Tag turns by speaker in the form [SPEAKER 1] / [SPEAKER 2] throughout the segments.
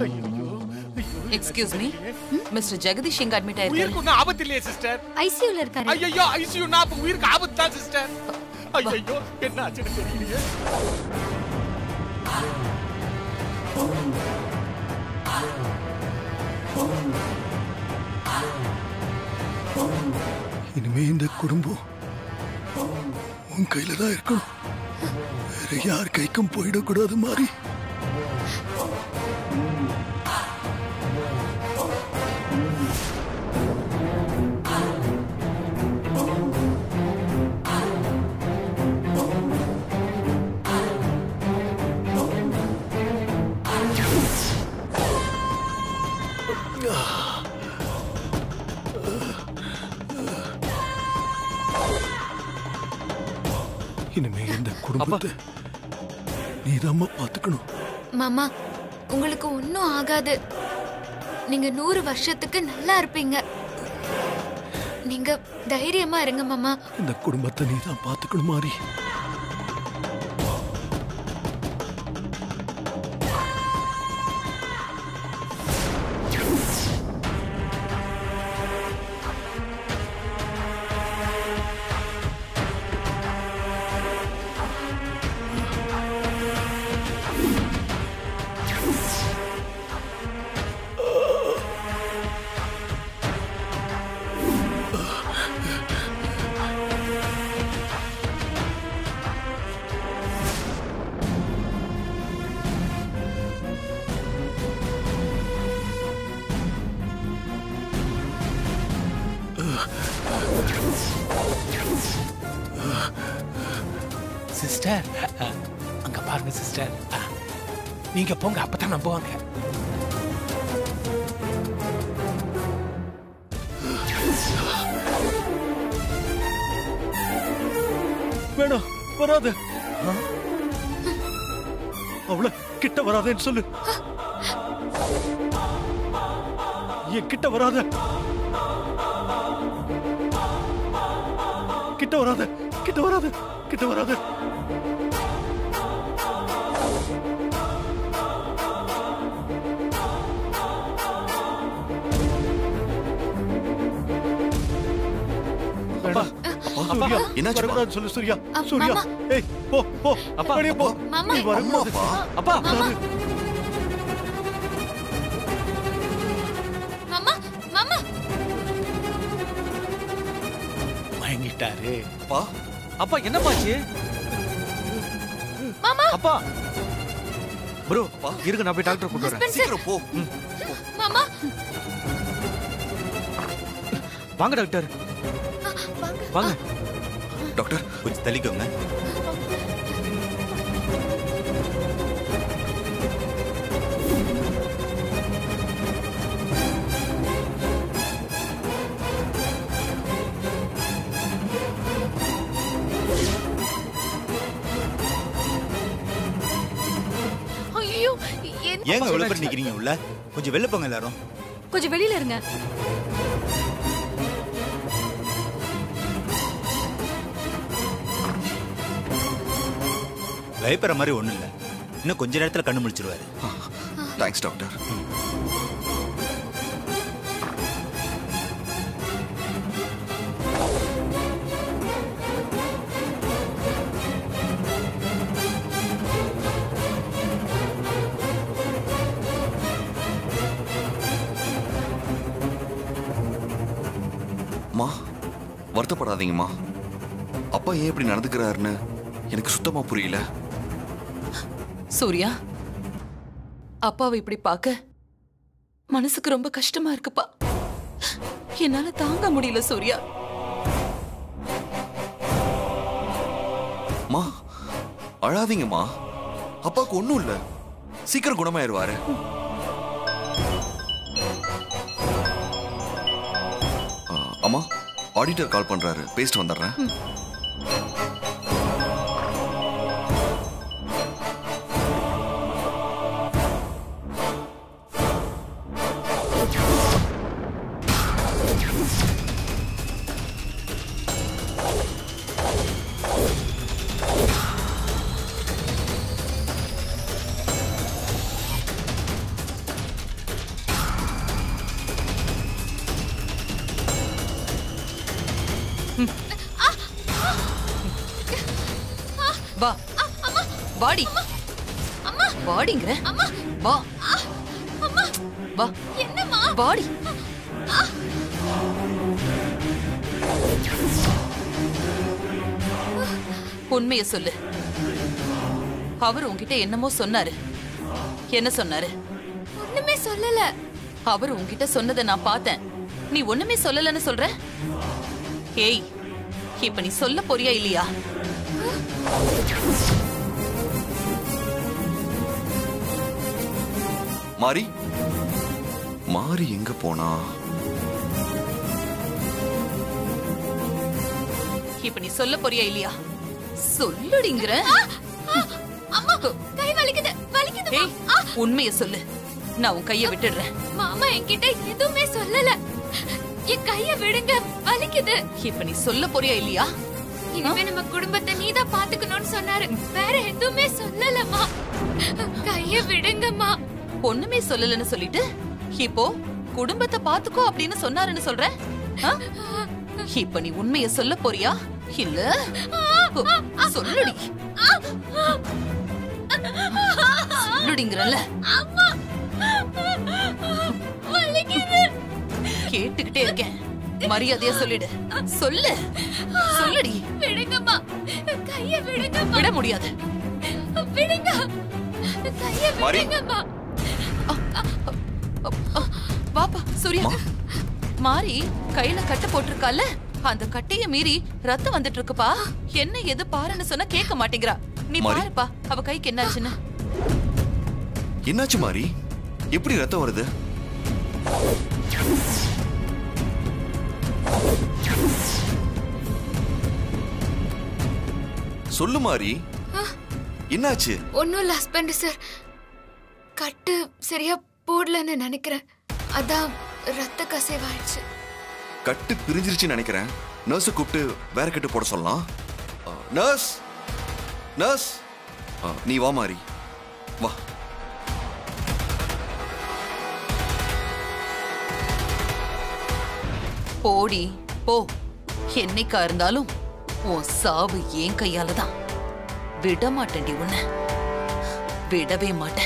[SPEAKER 1] Excuse me mister Jagadish எங்க admit
[SPEAKER 2] உயிருக்கு
[SPEAKER 1] ஆயிருக்காரு
[SPEAKER 2] ஒன்றும் ஆபத்து இல்லையே சிஸ்டர்
[SPEAKER 3] ஐசியூல இருக்காரு
[SPEAKER 2] ஐயோ ஐசியூனா அப்ப உயிருக்கு ஆபத்து தான் சிஸ்டர் ஐயோ என்ன ஆச்சுன்னு தெரியலையே
[SPEAKER 4] இனிமே இந்த குடும்பம் உன் கையில தான் இருக்கணும் வேற யார் கைக்கும் போயிடக்கூடாது மாறி இனிமே இந்த குடும்பத்தை நீதாம்மா பாத்துக்கணும்
[SPEAKER 3] மாமா உங்களுக்கு ஒன்றும் ஆகாது நீங்க நூறு வருஷத்துக்கு நல்லா இருப்பீங்க நீங்க தைரியமா இருங்க மாமா
[SPEAKER 4] இந்த குடும்பத்தை நீதான் பாத்துக்கணும் மாறி
[SPEAKER 2] சிஸ்டர் அங்க பாருங்க சிஸ்டர் நீங்க போங்க அப்பதான் நம்புவாங்க
[SPEAKER 4] வேணாம் வராத அவள கிட்ட வராதேன்னு சொல்லு என் கிட்ட வராத கிட்ட வராத கிட்ட வராத கிட்ட வராத வேணாம். சூர்யா,
[SPEAKER 5] என்னாச்சுப்பா?
[SPEAKER 4] வரக்கூடாதுன்னு சொல்லு சூர்யா
[SPEAKER 3] அ,
[SPEAKER 4] சூர்யா
[SPEAKER 3] மாமா.
[SPEAKER 4] ஏய் போ போ
[SPEAKER 2] அப்பா,
[SPEAKER 4] வெளியே போ
[SPEAKER 3] மாமா.
[SPEAKER 4] நீ வரக்கூடாது
[SPEAKER 2] அப்பா
[SPEAKER 3] மாமா மாமா மாமா
[SPEAKER 2] மயங்கிட்டாரு
[SPEAKER 5] அப்பா
[SPEAKER 2] அப்பா என்னப்பாச்சு
[SPEAKER 3] மாமா
[SPEAKER 2] அப்பா ப்ரோ இருங்க நான் போய் டாக்டர் கூட்டு வரேன்
[SPEAKER 5] சீக்கிரம் போ
[SPEAKER 3] மாமா
[SPEAKER 2] வாங்க டாக்டர் வாங்க
[SPEAKER 5] டாக்டர் கொஞ்சம் தள்ளிக்கோங்க
[SPEAKER 3] ஐயோ என்ன
[SPEAKER 5] ஏங்க இவ்வளவு பேர் நிக்கிறீங்க உள்ள கொஞ்சம் வெளில போங்க எல்லாரும்
[SPEAKER 3] கொஞ்சம் வெளியில இருங்க
[SPEAKER 5] பயப்படுற மாதிரி ஒண்ணும் இல்ல இன்னும் கொஞ்ச நேரத்துல கண்ணு முடிச்சிருவாரு தேங்க்ஸ் டாக்டர் மா வருத்தப்படாதீங்கம்மா அப்பா ஏன் இப்படி நடந்துக்கிறாருன்னு எனக்கு சுத்தமா புரியல
[SPEAKER 1] சூர்யா அப்பாவை இப்படி பார்க்க மனசுக்கு ரொம்ப கஷ்டமா இருக்குப்பா என்னால தாங்க முடியல சூர்யா
[SPEAKER 5] மா அழாதீங்கம்மா அப்பாவுக்கு ஒண்ணும் இல்ல சீக்கிரம் குணமாயிருவாரு ஆ, அம்மா ஆடிட்டர் கால் பண்றாரு பேசிட்டு வந்துடுறேன்
[SPEAKER 1] வா வாடி வாடிங்கிற வா வா
[SPEAKER 3] என்னம்மா
[SPEAKER 1] வாடி உண்மைய சொல்லு அவர் உன்கிட்ட என்னமோ சொன்னாரு என்ன சொன்னாரு
[SPEAKER 3] ஒண்ணுமே சொல்லல
[SPEAKER 1] அவர் உன்கிட்ட சொன்னதை நான் பார்த்தேன் நீ ஒண்ணுமே சொல்லலன்னு சொல்ற ஏய் இப்ப நீ சொல்ல போறியா இல்லையா
[SPEAKER 5] மாறி மாறி எங்க போனா
[SPEAKER 1] இப்ப நீ சொல்ல போறியா இல்லையா சொல்லுடிங்கிற
[SPEAKER 3] அம்மா கை வலிக்குது வலிக்குது
[SPEAKER 1] ஏய் உண்மைய சொல்லு நான் உன் கைய விட்டுடுறேன்
[SPEAKER 3] மாமா என்கிட்ட எதுவுமே சொல்லல என் கைய விடுங்க வலிக்குது
[SPEAKER 1] இப்ப நீ சொல்ல போறியா இல்லையா
[SPEAKER 3] இனிமே நம்ம குடும்பத்தை நீதான் பாத்துக்கணும்னு சொன்னாரு வேற எதுவுமே சொல்லலம்மா கைய விடுங்கம்மா
[SPEAKER 1] ஒண்ணுமே சொல்லலன்னு சொல்லிட்டு இப்போ குடும்பத்தை பாத்துக்கோ அப்படின்னு சொன்னாருன்னு சொல்ற ஆ? இப்ப நீ உண்மைய சொல்ல போறியா இல்ல சொல்லுடி சொல்லுடிங்கிறல்ல கேட்டுக்கிட்டே இருக்கேன் மரியாதையா சொல்லிடு சொல்லு சொல்லுடி
[SPEAKER 3] விடுங்கம்மா கைய விடுங்கம்மா
[SPEAKER 1] விட முடியாது
[SPEAKER 3] விடுங்க கைய
[SPEAKER 5] மாறி.
[SPEAKER 3] விடுங்கம்மா
[SPEAKER 1] வாப்பா சூர்யா
[SPEAKER 5] மா.
[SPEAKER 1] மாறி கையில கட்டு போட்டிருக்கால அந்த கட்டைய மீறி ரத்தம் வந்துட்டு இருக்குப்பா என்ன எது பாருன்னு சொன்னா கேட்க மாட்டேங்கிறா நீ
[SPEAKER 5] மாறி.
[SPEAKER 1] பாருப்பா அவ கைக்கு என்னாச்சுன்னு
[SPEAKER 5] என்னாச்சு மாறி எப்படி ரத்தம் வருது சொல்லு மாறி என்னாச்சு
[SPEAKER 3] ஒன்னும் இல்ல ஹஸ்பண்ட் சார் கட்டு சரியா போடலன்னு நினைக்கிறேன் அதான் ரத்த கசைவாயிடுச்சு
[SPEAKER 5] கட்டு பிரிஞ்சிருச்சுன்னு நினைக்கிறேன் நர்ஸை கூப்பிட்டு வேற கட்டு போட சொல்லலாம் நர்ஸ் நர்ஸ் நீ வா மாறி வா
[SPEAKER 1] போடி போ என்னைக்கா இருந்தாலும் உன் சாவு ஏன் கையால தான் விட மாட்டேன்டி உன்னை விடவே மாட்டேன்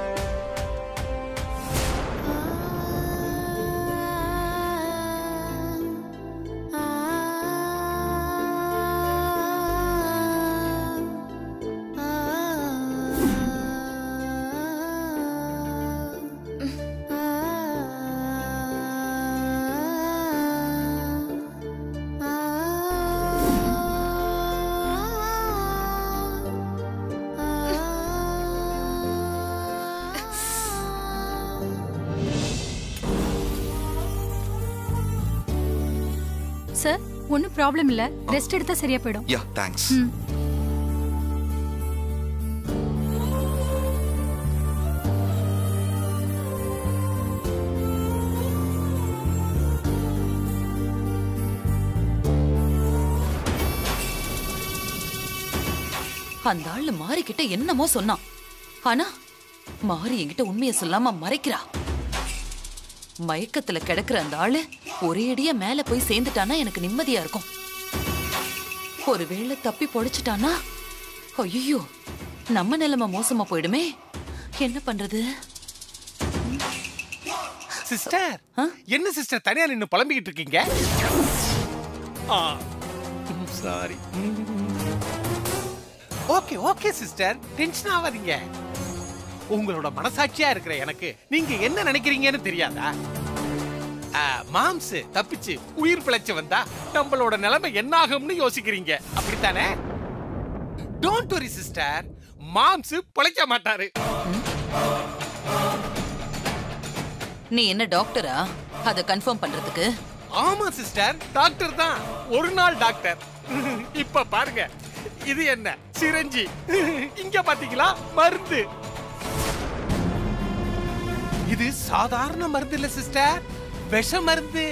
[SPEAKER 6] சார் ஒன்றும் ப்ராப்ளம் இல்லை ரெஸ்ட் எடுத்தா சரியா போயிடும்
[SPEAKER 5] யா தேங்க்ஸ்
[SPEAKER 6] ம்.
[SPEAKER 1] அந்த ஆளு மாறிக்கிட்ட என்னமோ சொன்னான் ஆனா மாறி என்கிட்ட உண்மையை சொல்லாம மறைக்கிறா மயக்கத்துல கிடக்குற அந்த ஆளு ஒரே அடியா மேல போய் சேர்ந்துட்டானா எனக்கு நிம்மதியா இருக்கும் ஒருவேளை தப்பி பொழைச்சிட்டானா ஐயோ நம்ம நிலைமை மோசமா போயிடுமே என்ன பண்றது
[SPEAKER 2] சிஸ்டர்
[SPEAKER 1] ஆ?
[SPEAKER 2] என்ன சிஸ்டர் தனியா நின்னு புலம்பிக்கிட்டு இருக்கீங்க sorry okay okay sister tension ஆகாதீங்க உங்களோட மனசாட்சியா இருக்கிற எனக்கு நீங்க என்ன நினைக்கிறீங்கன்னு தெரியாதா ஆ, மாம்ஸ் தப்பிச்சு உயிர் பிழைச்சு வந்தா நம்மளோட நிலைமை என்ன ஆகும்னு யோசிக்கிறீங்க அப்படித்தானே டோன்ட் வரி சிஸ்டர் மாம்ஸ் பிழைக்க மாட்டாரு
[SPEAKER 1] நீ என்ன டாக்டரா அத கன்ஃபார்ம் பண்றதுக்கு
[SPEAKER 2] ஆமா சிஸ்டர் டாக்டர் தான் ஒரு நாள் டாக்டர் இப்ப பாருங்க இது என்ன சிரஞ்சி இங்க பாத்தீங்களா மருந்து இது சாதாரண மருந்து இல்ல சிஸ்டர் விஷ மருந்து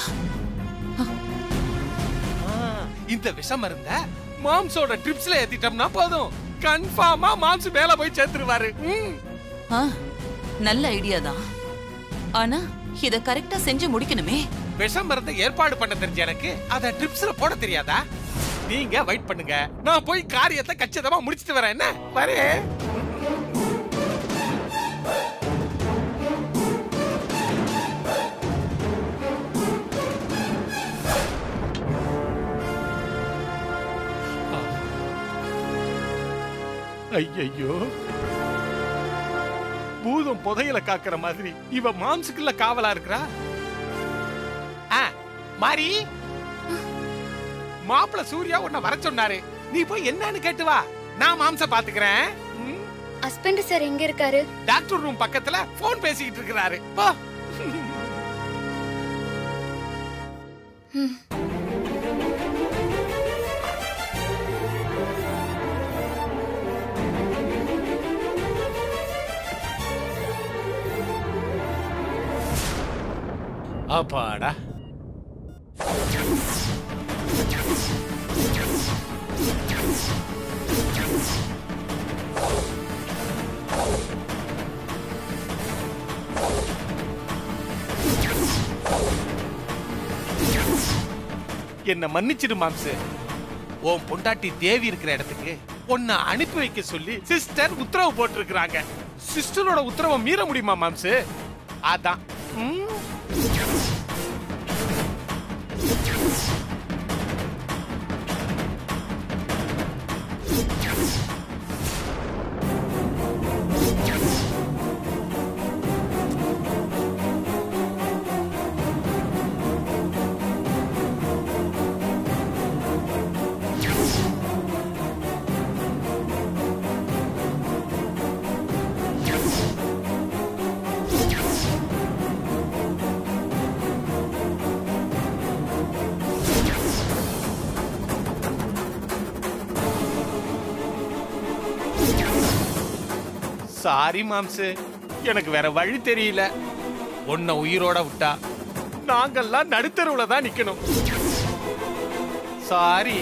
[SPEAKER 2] ஆ, இந்த விஷ மருந்த மாம்ஸோட ட்ரிப்ஸ்ல ஏத்திட்டோம்னா போதும் கன்ஃபார்மா மாம்ஸ் மேல போய் சேர்த்துருவாரு ம்.
[SPEAKER 1] ஆ, நல்ல ஐடியா தான் ஆனா இத கரெக்டா செஞ்சு முடிக்கணுமே
[SPEAKER 2] விஷ மருந்தை ஏற்பாடு பண்ண தெரிஞ்ச எனக்கு அத ட்ரிப்ஸ்ல போட தெரியாதா நீங்க வெயிட் பண்ணுங்க நான் போய் காரியத்தை கச்சிதமா முடிச்சிட்டு வரேன் என்ன வரேன் ஐயையோ பூதம் புதையல காக்குற மாதிரி இவ மாம்சுக்குள்ள காவலா இருக்கிறா ஆ, மாரி மாப்பிள சூர்யா உன்னை வர சொன்னாரு நீ போய் என்னன்னு கேட்டு வா நான் மாம்ச பாத்துக்கிறேன் ம்,
[SPEAKER 3] ஹஸ்பண்ட் சார் எங்க இருக்காரு
[SPEAKER 2] டாக்டர் ரூம் பக்கத்துல போன் பேசிக்கிட்டு இருக்கிறாரு போ அப்பாடா என்ன மன்னிச்சிடு மாம்சு உன் பொண்டாட்டி தேவி இருக்கிற இடத்துக்கு உன்னை அனுப்பி வைக்க சொல்லி சிஸ்டர் உத்தரவு போட்டிருக்கிறாங்க சிஸ்டரோட உத்தரவை மீற முடியுமா மாம்சு அதான் ம். சாரி மாம்சு எனக்கு வேற வழி தெரியல உன்னை உயிரோட விட்டா நாங்கெல்லாம் நடுத்தருவுல தான் நிக்கணும் சாரி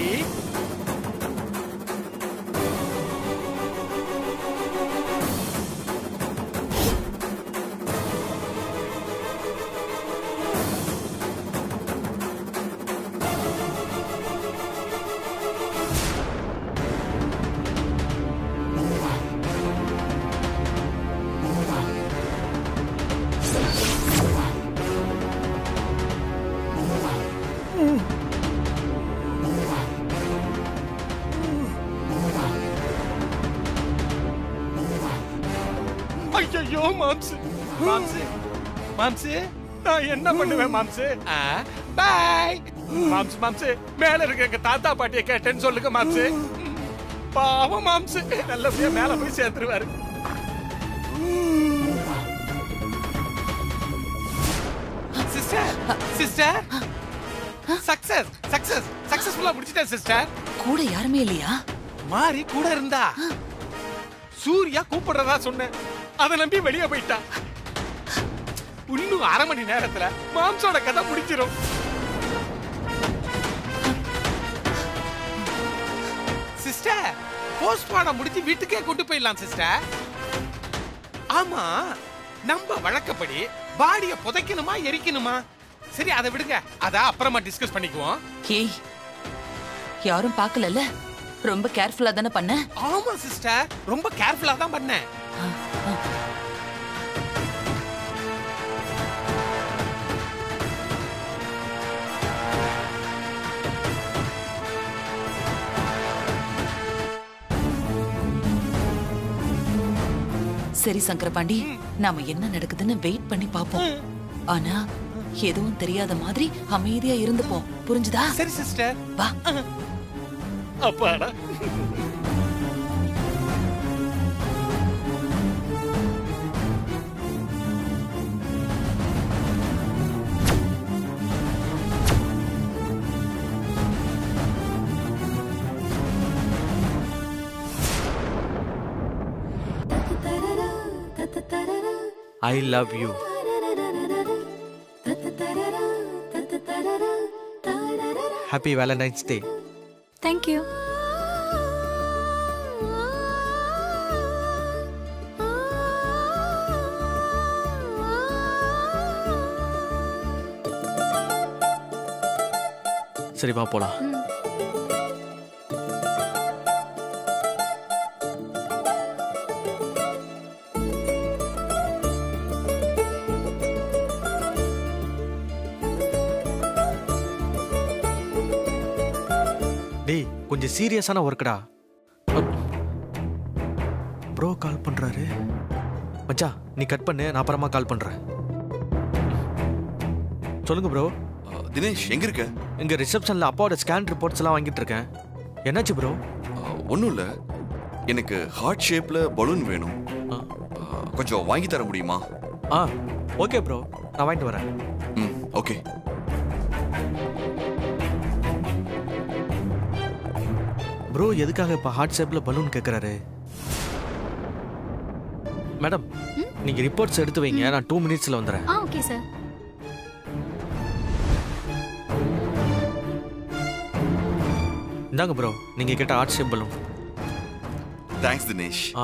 [SPEAKER 2] ஐயோ மாம்சு மாம்சு மாம்சு நான் என்ன பண்ணுவேன் மாம்சு பாய் மாம்சு மாம்சு மேல இருக்க எங்க தாத்தா பாட்டியை கேட்டேன்னு சொல்லுங்க மாம்சு பாவம் மாம்சு நல்லபடியா மேல போய் சேர்த்துருவாரு சிஸ்டர் சிஸ்டர் சக்சஸ் சக்சஸ் சக்சஸ்ஃபுல்லா முடிச்சிட்டேன் சிஸ்டர்
[SPEAKER 1] கூட யாருமே இல்லையா
[SPEAKER 2] மாறி கூட இருந்தா சூர்யா கூப்பிடுறதா சொன்னேன் அதை நம்பி வெளியே போயிட்டா இன்னும் அரை மணி நேரத்துல மாம்சோட கதை முடிச்சிரும் சிஸ்டர் போஸ்ட்மார்டம் முடிச்சு வீட்டுக்கே கொண்டு போயிடலாம் சிஸ்டர் ஆமா நம்ம வழக்கப்படி பாடிய புதைக்கணுமா எரிக்கணுமா சரி அதை விடுங்க அத அப்புறமா டிஸ்கஸ் பண்ணிக்குவோம்
[SPEAKER 1] ஏய் யாரும் பார்க்கலல்ல ரொம்ப கேர்ஃபுல்லா தானே பண்ண
[SPEAKER 2] ஆமா சிஸ்டர் ரொம்ப கேர்ஃபுல்லா தான் பண்ணேன்
[SPEAKER 1] சரி சங்கரபாண்டி நாம என்ன நடக்குதுன்னு வெயிட் பண்ணி பாப்போம் ஆனா எதுவும் தெரியாத மாதிரி அமைதியா இருந்துப்போம் புரிஞ்சுதா
[SPEAKER 2] சரி சிஸ்டர்
[SPEAKER 1] வா
[SPEAKER 2] அப்பாடா
[SPEAKER 7] I love you. Happy Valentine's Day.
[SPEAKER 6] Thank you
[SPEAKER 7] சரி வா போலாம் டேய் கொஞ்சம் சீரியஸான ஒர்க்குடா ப்ரோ கால் பண்றாரு மச்சான் நீ கட் பண்ணு நான் அப்புறமா கால் பண்றேன் சொல்லுங்க ப்ரோ
[SPEAKER 5] அஹ், தினேஷ் எங்க இருக்க
[SPEAKER 7] இங்க ரிசப்ஷன்ல அப்பாவோட ஸ்கேன் ரிப்போர்ட்ஸ் எல்லாம் வாங்கிட்டு இருக்கேன் என்னாச்சு ப்ரோ
[SPEAKER 5] ஒன்றும் இல்லை எனக்கு ஹார்ட் ஷேப்ல பலூன் வேணும்
[SPEAKER 7] ஆ.
[SPEAKER 5] அஹ், கொஞ்சம் வாங்கி தர முடியுமா
[SPEAKER 7] ஆ ஓகே ப்ரோ நான் வாங்கிட்டு வரேன்
[SPEAKER 5] ம் ஓகே
[SPEAKER 7] ப்ரோ எதுக்காக இப்போ ஹார்ட் ஷேப்ல பலூன் கேட்குறாரு மேடம் நீங்க ரிப்போர்ட்ஸ் எடுத்து வைங்க நான் டூ மினிட்ஸ்ல வந்துடுறேன்
[SPEAKER 6] ஆ ஓகே சார்
[SPEAKER 7] இந்தாங்க ப்ரோ நீங்க கேட்ட heart shape balloon
[SPEAKER 5] thanks Dinesh
[SPEAKER 7] ஆ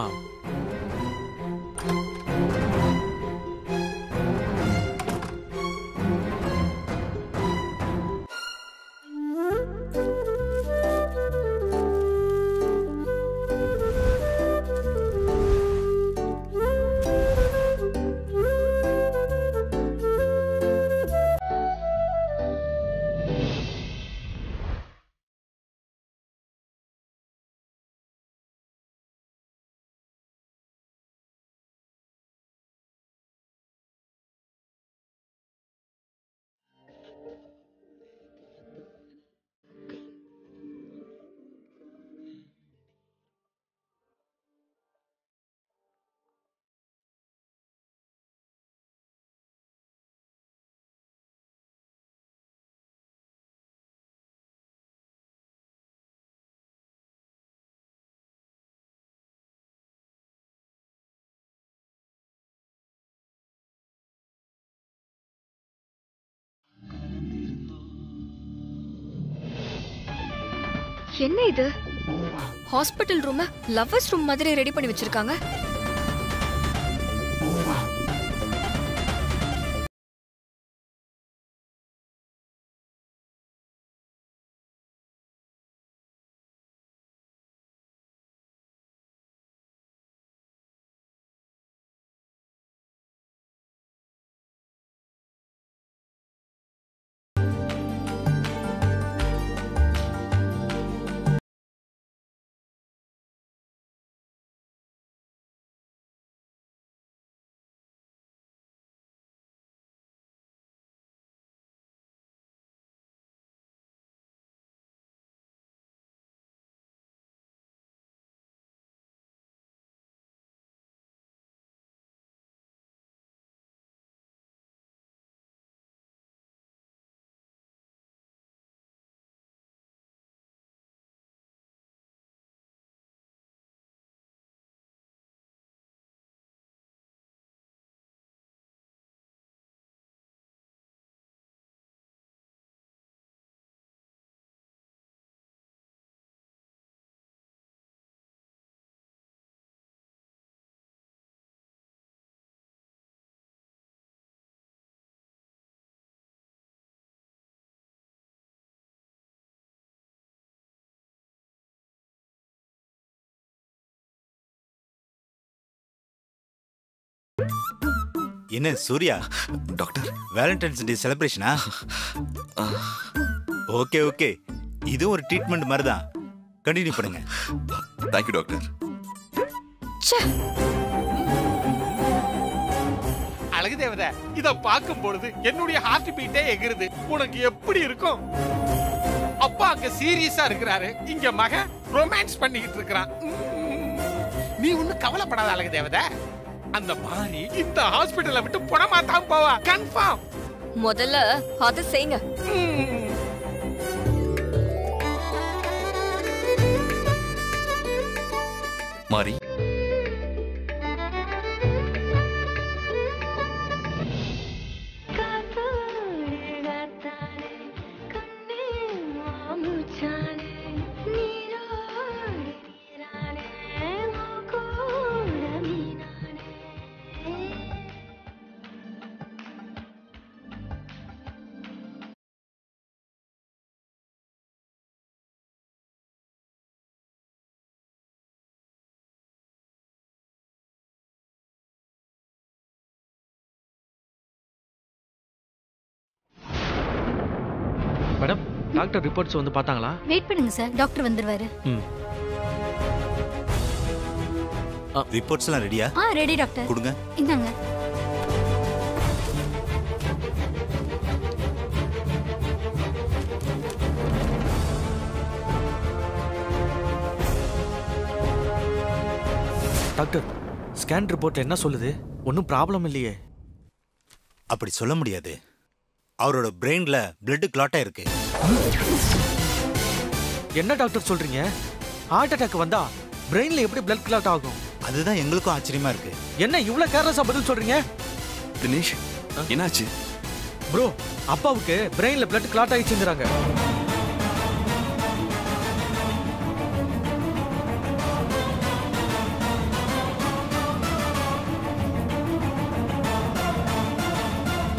[SPEAKER 3] என்ன இது ஹாஸ்பிட்டல் ரூம லவ்வர்ஸ் ரூம் மாதிரி ரெடி பண்ணி வச்சிருக்காங்க
[SPEAKER 8] என்ன சூர்யா
[SPEAKER 5] டாக்டர்
[SPEAKER 8] வேலண்டைன்ஸ் டே செலிப்ரேஷனா ஓகே ஓகே இதுவும் ஒரு ட்ரீட்மெண்ட் மாதிரி தான் கண்டினியூ பண்ணுங்க
[SPEAKER 5] தேங்க்யூ டாக்டர்
[SPEAKER 2] அழகு தேவதை இத பார்க்கும் பொழுது என்னுடைய ஹார்ட் பீட்டே எகிருது உனக்கு எப்படி இருக்கும் அப்பா அங்க சீரியஸா இருக்கிறாரு இங்க மகன் ரொமான்ஸ் பண்ணிக்கிட்டு இருக்கிறான் உம். நீ ஒண்ணு கவலைப்படாத அழகு தேவதை அந்த மாதிரி இந்த ஹாஸ்பிடலை விட்டு புறமா தான் போவா கன்ஃபார்ம்
[SPEAKER 3] முதல்ல அதை செய்யுங்க
[SPEAKER 5] மாறி
[SPEAKER 7] டாக்டர் ரிப்போர்ட்ஸ் வந்து பார்த்தாங்களா
[SPEAKER 6] வெயிட் பண்ணுங்க சார் டாக்டர் வந்துருவாரு
[SPEAKER 7] ம்
[SPEAKER 8] ரிப்போர்ட்ஸ்லாம் ரெடியா
[SPEAKER 6] ஆ ரெடி டாக்டர்
[SPEAKER 8] கொடுங்க
[SPEAKER 6] இந்தாங்க
[SPEAKER 7] டாக்டர் ஸ்கேன் ரிப்போர்ட்ல என்ன சொல்லுது ஒன்றும் ப்ராப்ளம் இல்லையே
[SPEAKER 8] அப்படி சொல்ல முடியாது அவரோட பிரெயின்ல பிளட் கிளாட்டா இருக்கு
[SPEAKER 7] என்ன டாக்டர் சொல்றீங்க ஹார்ட் அட்டாக் வந்தா பிரெயின்ல எப்படி பிளட் கிளாட் ஆகும்
[SPEAKER 8] அதுதான் எங்களுக்கும் ஆச்சரியமா இருக்கு
[SPEAKER 7] என்ன இவ்வளவு கேர்லெஸ்ஸா பதில் சொல்றீங்க
[SPEAKER 5] தினேஷ் என்னாச்சு
[SPEAKER 7] ப்ரோ அப்பாவுக்கு பிரெயின்ல பிளட் கிளாட் ஆயிடுச்சுங்கிறாங்க